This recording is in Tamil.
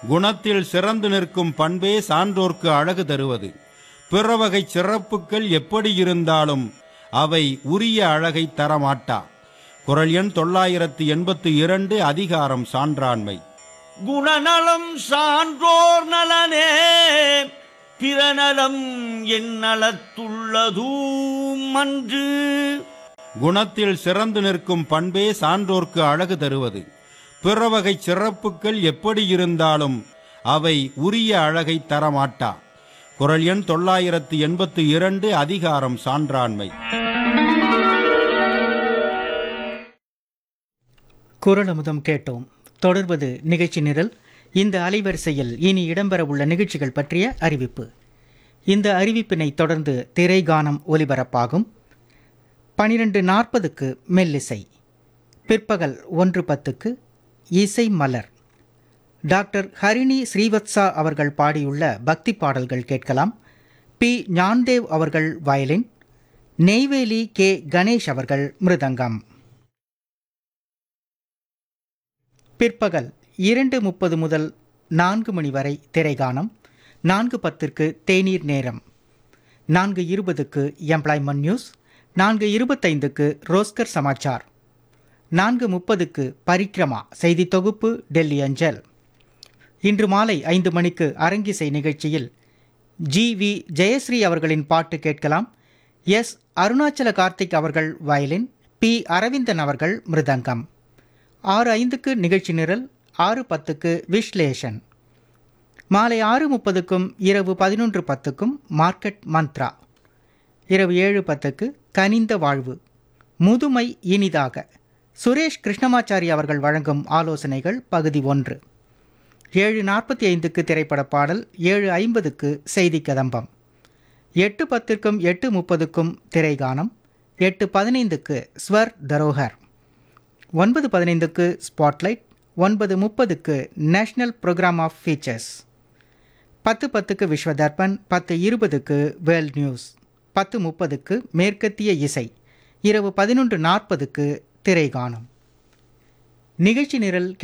குணத்தில் சிறந்து நிற்கும் பண்பே சான்றோர்க்கு அழகு தருவது பிறவகை சிறப்புகள் எப்படி இருந்தாலும் அவை உரிய அழகை தரமாட்டா குரல் எண் தொள்ளாயிரத்து எண்பத்து இரண்டு அதிகாரம் சான்றாண்மை குணநலம் சான்றோர் நலனே பிறநலம் என் நலத்துள்ளதூம் அன்று குணத்தில் சிறந்து நிற்கும் பண்பே சான்றோர்க்கு அழகு தருவது பிறவகை சிறப்புகள் எப்படி இருந்தாலும் அவை உரிய அழகை தரமாட்டா குரல் எண் தொள்ளாயிரத்து எண்பத்து இரண்டு அதிகாரம் சான்றாண்மை குரல் அமுதம் கேட்டோம் தொடர்வது நிகழ்ச்சி நிரல் இந்த அலைவரிசையில் இனி இடம்பெறவுள்ள நிகழ்ச்சிகள் பற்றிய அறிவிப்பு இந்த அறிவிப்பினை தொடர்ந்து திரைகானம் ஒலிபரப்பாகும் பனிரெண்டு நாற்பதுக்கு மெல்லிசை பிற்பகல் ஒன்று பத்துக்கு இசை மலர் டாக்டர் ஹரிணி ஸ்ரீவத்சா அவர்கள் பாடியுள்ள பக்தி பாடல்கள் கேட்கலாம் பி ஞான்தேவ் அவர்கள் வயலின் நெய்வேலி கே கணேஷ் அவர்கள் மிருதங்கம் பிற்பகல் இரண்டு முப்பது முதல் நான்கு மணி வரை திரைகானம் நான்கு பத்திற்கு தேநீர் நேரம் நான்கு இருபதுக்கு எம்ப்ளாய்மெண்ட் நியூஸ் நான்கு இருபத்தைந்துக்கு ரோஸ்கர் சமாச்சார் நான்கு முப்பதுக்கு பரிக்ரமா செய்தி தொகுப்பு டெல்லி அஞ்சல் இன்று மாலை ஐந்து மணிக்கு அரங்கிசை நிகழ்ச்சியில் ஜி வி ஜெயஸ்ரீ அவர்களின் பாட்டு கேட்கலாம் எஸ் அருணாச்சல கார்த்திக் அவர்கள் வயலின் பி அரவிந்தன் அவர்கள் மிருதங்கம் ஆறு ஐந்துக்கு நிகழ்ச்சி நிரல் ஆறு பத்துக்கு விஸ்லேஷன் மாலை ஆறு முப்பதுக்கும் இரவு பதினொன்று பத்துக்கும் மார்க்கெட் மந்த்ரா இரவு ஏழு பத்துக்கு கனிந்த வாழ்வு முதுமை இனிதாக சுரேஷ் கிருஷ்ணமாச்சாரி அவர்கள் வழங்கும் ஆலோசனைகள் பகுதி ஒன்று ஏழு நாற்பத்தி ஐந்துக்கு திரைப்பட பாடல் ஏழு ஐம்பதுக்கு செய்தி கதம்பம் எட்டு பத்திற்கும் எட்டு முப்பதுக்கும் திரைகானம் எட்டு பதினைந்துக்கு ஸ்வர் தரோகர் ஒன்பது பதினைந்துக்கு ஸ்பாட்லைட் ஒன்பது முப்பதுக்கு நேஷனல் ப்ரோக்ராம் ஆஃப் ஃபீச்சர்ஸ் பத்து பத்துக்கு விஸ்வ தர்பன் பத்து இருபதுக்கு வேர்ல்ட் நியூஸ் பத்து முப்பதுக்கு மேற்கத்திய இசை இரவு பதினொன்று நாற்பதுக்கு திரைகானம் நிகழ்ச்சி நிரல்